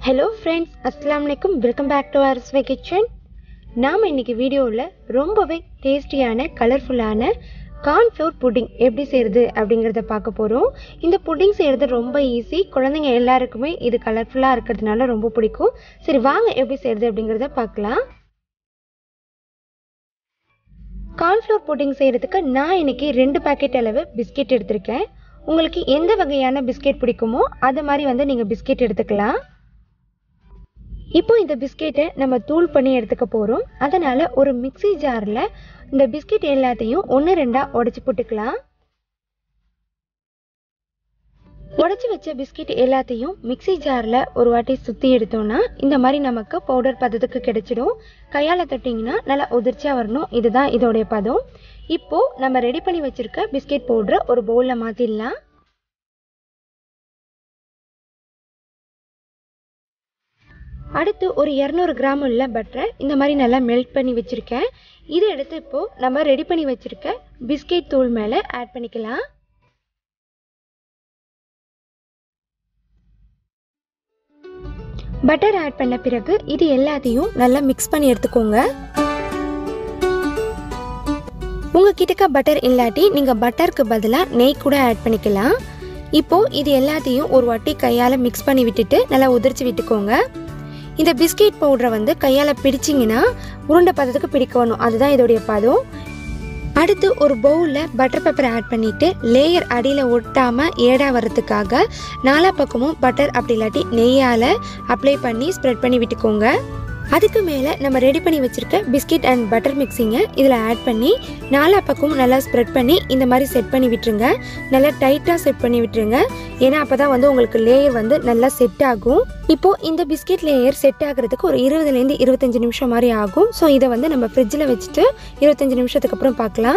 hello friends அஸ்ஸலாமு அலைக்கும் welcome back to அரஸ்வே கிச்சன் நாம் இன்னைக்கு வீடியோவில் ரொம்பவே டேஸ்டியான கலர்ஃபுல்லான கார்ன்ஃப்ளோர் புட்டிங் எப்படி செய்கிறது அப்படிங்கிறத பார்க்க போகிறோம் இந்த புட்டிங் செய்கிறது ரொம்ப ஈஸி குழந்தைங்க எல்லாருக்குமே இது கலர்ஃபுல்லாக இருக்கிறதுனால ரொம்ப பிடிக்கும் சரி வாங்க எப்படி செய்கிறது அப்படிங்கிறத பார்க்கலாம் கார்ன்ஃப்ளோர் புட்டிங் செய்கிறதுக்கு நான் இன்னைக்கு ரெண்டு பாக்கெட் அளவு பிஸ்கெட் எடுத்திருக்கேன் உங்களுக்கு எந்த வகையான பிஸ்கெட் பிடிக்குமோ அது மாதிரி வந்து நீங்கள் பிஸ்கெட் எடுத்துக்கலாம் இப்போ இந்த பிஸ்கெட்டை நம்ம தூள் பண்ணி எடுத்துக்க போகிறோம் அதனால் ஒரு மிக்சி ஜாரில் இந்த பிஸ்கெட் எல்லாத்தையும் ஒன்று ரெண்டாக உடச்சி போட்டுக்கலாம் உடச்சி வச்ச பிஸ்கெட் எல்லாத்தையும் மிக்சி ஜாரில் ஒரு வாட்டி சுற்றி எடுத்தோம்னா இந்த மாதிரி நமக்கு பவுடர் பதத்துக்கு கிடைச்சிடும் கையால் தொட்டிங்கன்னா நல்லா உதிர்ச்சியாக வரணும் இதுதான் இதோடைய பதம் இப்போது நம்ம ரெடி பண்ணி வச்சுருக்க பிஸ்கெட் பவுடரை ஒரு பவுலில் மாற்றிடலாம் அடுத்து ஒரு இரநூறு கிராம் உள்ள பட்டரை இந்த மாதிரி நல்லா மெல்ட் பண்ணி வச்சுருக்கேன் இதை எடுத்து இப்போது நம்ம ரெடி பண்ணி வச்சுருக்க பிஸ்கெட் தூள் மேலே ஆட் பண்ணிக்கலாம் பட்டர் ஆட் பண்ண பிறகு இது எல்லாத்தையும் நல்லா மிக்ஸ் பண்ணி எடுத்துக்கோங்க உங்ககிட்டக்க பட்டர் இல்லாட்டி நீங்கள் பட்டருக்கு பதிலாக நெய் கூட ஆட் பண்ணிக்கலாம் இப்போது இது எல்லாத்தையும் ஒரு வாட்டி கையால் மிக்ஸ் பண்ணி விட்டுட்டு நல்லா உதிர்ச்சி விட்டுக்கோங்க இந்த பிஸ்கெட் பவுடரை வந்து கையால் பிடிச்சிங்கன்னா உருண்டை பதத்துக்கு பிடிக்கணும் அதுதான் இதோடைய பதம் அடுத்து ஒரு பவுலில் பட்டர் பேப்பர் ஆட் பண்ணிவிட்டு லேயர் அடியில் ஒட்டாமல் ஏடா வரதுக்காக நாலா பக்கமும் பட்டர் அப்படி இல்லாட்டி நெய்யால் அப்ளை பண்ணி ஸ்ப்ரெட் பண்ணி விட்டுக்கோங்க அதுக்கு மேலே நம்ம ரெடி பண்ணி வச்சுருக்க பிஸ்கெட் அண்ட் பட்டர் மிக்சிங்கை இதில் ஆட் பண்ணி நாலா பக்கமும் நல்லா ஸ்ப்ரெட் பண்ணி இந்த மாதிரி செட் பண்ணி விட்டுருங்க நல்லா டைட்டாக செட் பண்ணி விட்டுருங்க ஏன்னா அப்போ தான் வந்து உங்களுக்கு லேயர் வந்து நல்லா செட் ஆகும் இப்போது இந்த பிஸ்கெட் லேயர் செட் ஆகிறதுக்கு ஒரு இருபதுலேருந்து இருபத்தஞ்சி நிமிஷம் மாதிரி ஆகும் ஸோ இதை வந்து நம்ம ஃப்ரிட்ஜில் வச்சுட்டு இருபத்தஞ்சி நிமிஷத்துக்கு அப்புறம் பார்க்கலாம்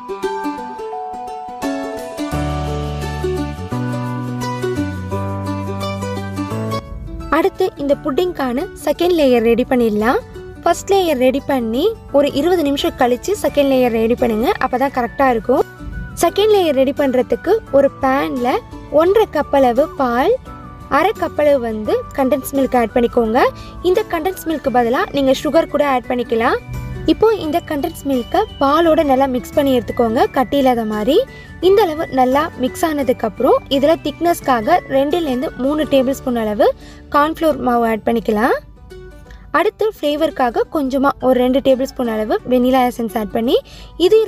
அடுத்து இந்த புட்டிங்கான செகண்ட் லேயர் ரெடி பண்ணிடலாம் ஃபர்ஸ்ட் லேயர் ரெடி பண்ணி ஒரு இருபது நிமிஷம் கழித்து செகண்ட் லேயர் ரெடி பண்ணுங்க அப்போ தான் கரெக்டாக இருக்கும் செகண்ட் லேயர் ரெடி பண்ணுறதுக்கு ஒரு பேனில் ஒன்றரை கப் அளவு பால் அரை கப்பளவு வந்து கண்டென்ஸ் மில்க் ஆட் பண்ணிக்கோங்க இந்த கண்டென்ஸ் மில்க்கு பதிலாக நீங்கள் சுகர் கூட ஆட் பண்ணிக்கலாம் இப்போ இந்த கண்டென்ஸ் மில்கை பாலோட நல்லா மிக்ஸ் பண்ணி எடுத்துக்கோங்க கட்டி இல்லாத மாதிரி இந்த அளவு நல்லா மிக்ஸ் ஆனதுக்கப்புறம் இதில் திக்னஸ்க்காக ரெண்டுலேருந்து மூணு டேபிள் ஸ்பூன் அளவு கார்ன்ஃப்ளோர் மாவு ஆட் பண்ணிக்கலாம் அடுத்து ஃப்ளேவருக்காக கொஞ்சமாக ஒரு ரெண்டு டேபிள் ஸ்பூன் அளவு வெனிலா எசன்ஸ் ஆட் பண்ணி இது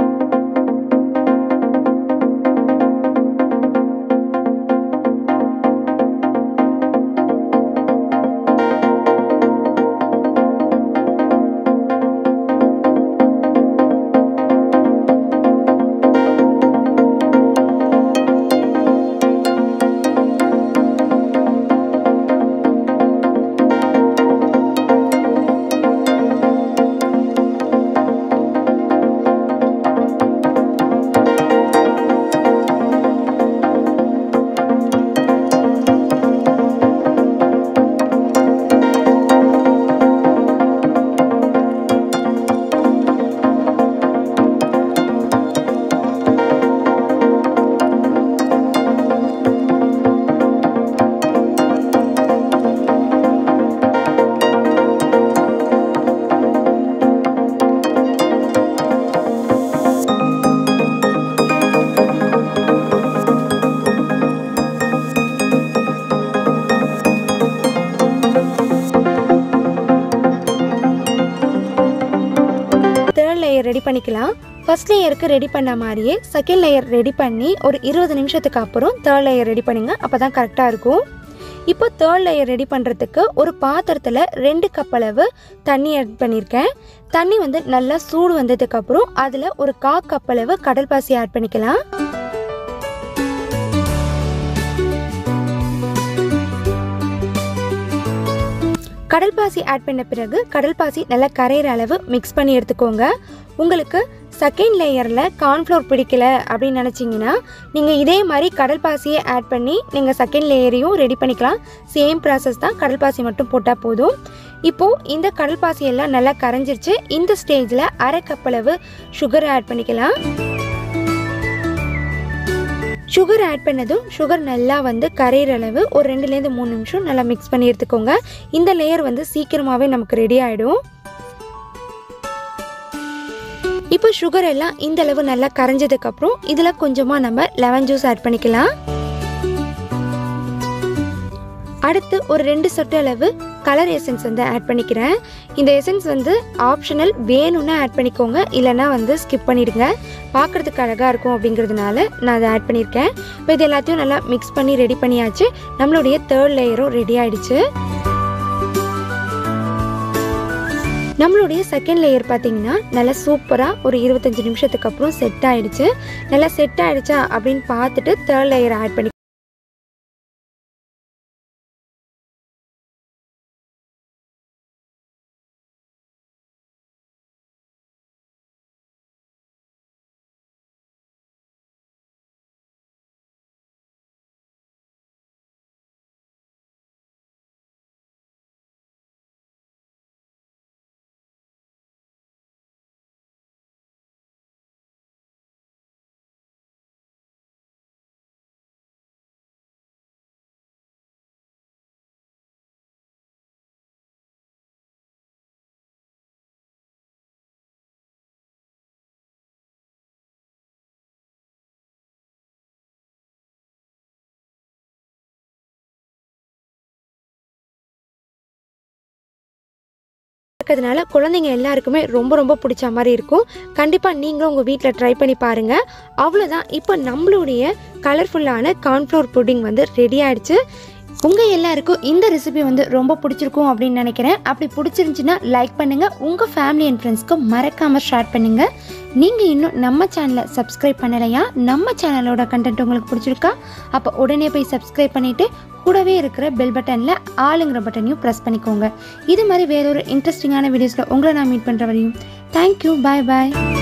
தேர்ட் லேயர் ரெடி பண்ணிக்கலாம் ஃபர்ஸ்ட் லேயருக்கு ரெடி பண்ண மாதிரியே செகண்ட் லேயர் ரெடி பண்ணி ஒரு இருபது நிமிஷத்துக்கு அப்புறம் தேர்ட் லேயர் ரெடி பண்ணுங்க அப்போ தான் கரெக்டாக இருக்கும் இப்போ தேர்ட் லேயர் ரெடி பண்ணுறதுக்கு ஒரு பாத்திரத்தில் ரெண்டு கப் அளவு தண்ணி ஆட் பண்ணியிருக்கேன் தண்ணி வந்து நல்லா சூடு வந்ததுக்கப்புறம் அதில் ஒரு கா கப் அளவு கடல் பாசி ஆட் பண்ணிக்கலாம் கடல் பாசி ஆட் பண்ண பிறகு கடல் பாசி நல்லா கரையிற அளவு மிக்ஸ் பண்ணி எடுத்துக்கோங்க உங்களுக்கு செகண்ட் லேயரில் கார்ன்ஃப்ளோர் பிடிக்கல அப்படின்னு நினச்சிங்கன்னா நீங்கள் இதே மாதிரி கடல் பாசியை ஆட் பண்ணி நீங்கள் செகண்ட் லேயரையும் ரெடி பண்ணிக்கலாம் சேம் ப்ராசஸ் தான் கடல் பாசி மட்டும் போட்டால் போதும் இப்போது இந்த கடல் பாசி எல்லாம் நல்லா கரைஞ்சிருச்சு இந்த ஸ்டேஜில் அரை கப் அளவு சுகர் ஆட் பண்ணிக்கலாம் சுகர் ஆட் பண்ணதும் சுகர் நல்லா வந்து கரையிற அளவு ஒரு ரெண்டுலேருந்து மூணு நிமிஷம் நல்லா மிக்ஸ் பண்ணி எடுத்துக்கோங்க இந்த லேயர் வந்து சீக்கிரமாகவே நமக்கு ரெடி ஆகிடும் இப்போ சுகர் எல்லாம் இந்த அளவு நல்லா கரைஞ்சதுக்கப்புறம் இதில் கொஞ்சமாக நம்ம லெமன் ஜூஸ் ஆட் பண்ணிக்கலாம் அடுத்து ஒரு ரெண்டு சொட்டு அளவு கலர் எசன்ஸ் வந்து ஆட் பண்ணிக்கிறேன் இந்த எசன்ஸ் வந்து ஆப்ஷனல் வேணும்னா ஆட் பண்ணிக்கோங்க இல்லைன்னா வந்து ஸ்கிப் பண்ணிடுங்க பார்க்குறதுக்கு அழகாக இருக்கும் அப்படிங்கிறதுனால நான் அதை ஆட் பண்ணியிருக்கேன் இப்போ இது எல்லாத்தையும் நல்லா மிக்ஸ் பண்ணி ரெடி பண்ணியாச்சு நம்மளுடைய தேர்ட் லேயரும் ரெடி ஆயிடுச்சு நம்மளுடைய செகண்ட் லேயர் பார்த்தீங்கன்னா நல்லா சூப்பராக ஒரு இருபத்தஞ்சி நிமிஷத்துக்கு அப்புறம் செட் ஆயிடுச்சு நல்லா செட் ஆயிடுச்சா அப்படின்னு பார்த்துட்டு தேர்ட் லேயர் ஆட் பண்ணி இருக்கிறதுனால குழந்தைங்க எல்லாருக்குமே ரொம்ப ரொம்ப பிடிச்ச மாதிரி இருக்கும் கண்டிப்பாக நீங்களும் உங்கள் வீட்டில் ட்ரை பண்ணி பாருங்கள் அவ்வளோதான் இப்போ நம்மளுடைய கலர்ஃபுல்லான கார்ன்ஃப்ளவர் புட்டிங் வந்து ரெடி ஆயிடுச்சு உங்கள் எல்லாருக்கும் இந்த ரெசிபி வந்து ரொம்ப பிடிச்சிருக்கும் அப்படின்னு நினைக்கிறேன் அப்படி பிடிச்சிருந்துச்சின்னா லைக் பண்ணுங்கள் உங்கள் ஃபேமிலி அண்ட் ஃப்ரெண்ட்ஸ்க்கு மறக்காமல் ஷேர் பண்ணுங்கள் நீங்கள் இன்னும் நம்ம சேனலை சப்ஸ்கிரைப் பண்ணலையா நம்ம சேனலோட கண்டென்ட் உங்களுக்கு பிடிச்சிருக்கா அப்போ உடனே போய் சப்ஸ்கிரைப் பண்ணிவிட்டு கூடவே இருக்கிற பெல் பட்டனில் ஆளுங்கிற பட்டனையும் ப்ரெஸ் பண்ணிக்கோங்க இது மாதிரி வேறொரு இன்ட்ரெஸ்டிங்கான வீடியோஸில் உங்களை நான் மீட் பண்ணுற வரையும் தேங்க்யூ பாய் பாய்